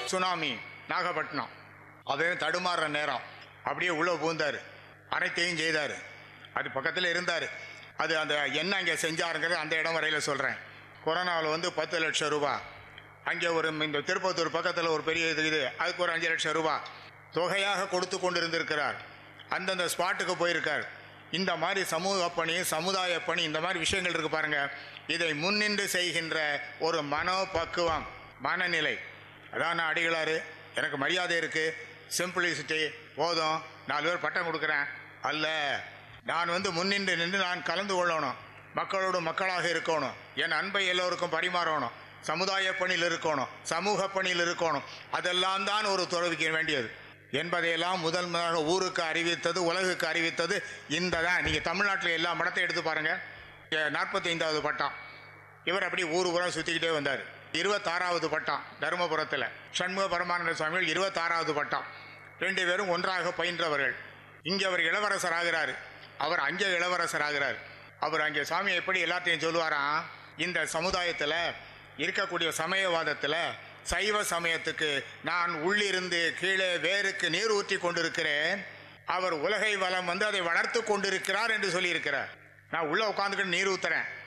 tsunami Nagapattinam அவன் தடுமாறுற நேரம் அப்படியே உள்ளே பூந்தார் அனைத்தையும் செய்தார் அது பக்கத்தில் இருந்தார் அது அந்த என்ன அங்கே செஞ்சாருங்கிறது அந்த இடம் வரையில் சொல்கிறேன் கொரோனாவில் வந்து பத்து லட்சம் ரூபா அங்கே ஒரு இந்த திருப்பத்தூர் பக்கத்தில் ஒரு பெரிய இது இது அதுக்கு ஒரு அஞ்சு லட்சம் ரூபா தொகையாக கொடுத்து கொண்டு இருந்திருக்கிறார் அந்தந்த ஸ்பாட்டுக்கு போயிருக்கார் இந்த மாதிரி சமூக பணி சமுதாய பணி இந்த மாதிரி விஷயங்கள் இருக்கு பாருங்க இதை முன்னின்று செய்கின்ற ஒரு மனோபக்குவம் மனநிலை அதான் நான் அடிகளாரு எனக்கு மரியாதை இருக்கு சிம்பிளிசிட்டி போதும் நாலு பேர் பட்டம் கொடுக்குறேன் அல்ல நான் வந்து முன்னின்று நின்று நான் கலந்து கொள்ளணும் மக்களோடு மக்களாக இருக்கணும் என் அன்பை எல்லோருக்கும் பரிமாறணும் சமுதாய பணியில் இருக்கணும் சமூக பணியில் இருக்கணும் அதெல்லாம் தான் ஒரு துறவிக்க வேண்டியது என்பதையெல்லாம் முதல் முதலாக ஊருக்கு அறிவித்தது உலகுக்கு அறிவித்தது இந்த தான் நீங்கள் தமிழ்நாட்டில் எல்லா மடத்தை எடுத்து பாருங்கள் நாற்பத்தி ஐந்தாவது பட்டம் இவர் அப்படி ஊர் ஊரா சுற்றிக்கிட்டே வந்தார் இருபத்தாறாவது பட்டம் தருமபுரத்தில் சண்முக பரமானந்த சுவாமிகள் இருபத்தாறாவது பட்டம் ரெண்டு பேரும் ஒன்றாக பயின்றவர்கள் இங்கே அவர் இளவரசர் ஆகிறார் அவர் அங்கே இளவரசர் ஆகிறார் அவர் அங்கே சுவாமி எப்படி எல்லாத்தையும் சொல்லுவாராம் இந்த சமுதாயத்தில் இருக்கக்கூடிய சமயவாதத்தில் சைவ சமயத்துக்கு நான் உள்ளிருந்து கீழே வேருக்கு நீர் ஊற்றி கொண்டிருக்கிறேன் அவர் உலகை வளம் வந்து அதை வளர்த்து கொண்டிருக்கிறார் என்று சொல்லியிருக்கிறார் நான் உள்ள உட்காந்துக்கிட்டு நீர் ஊத்துறேன்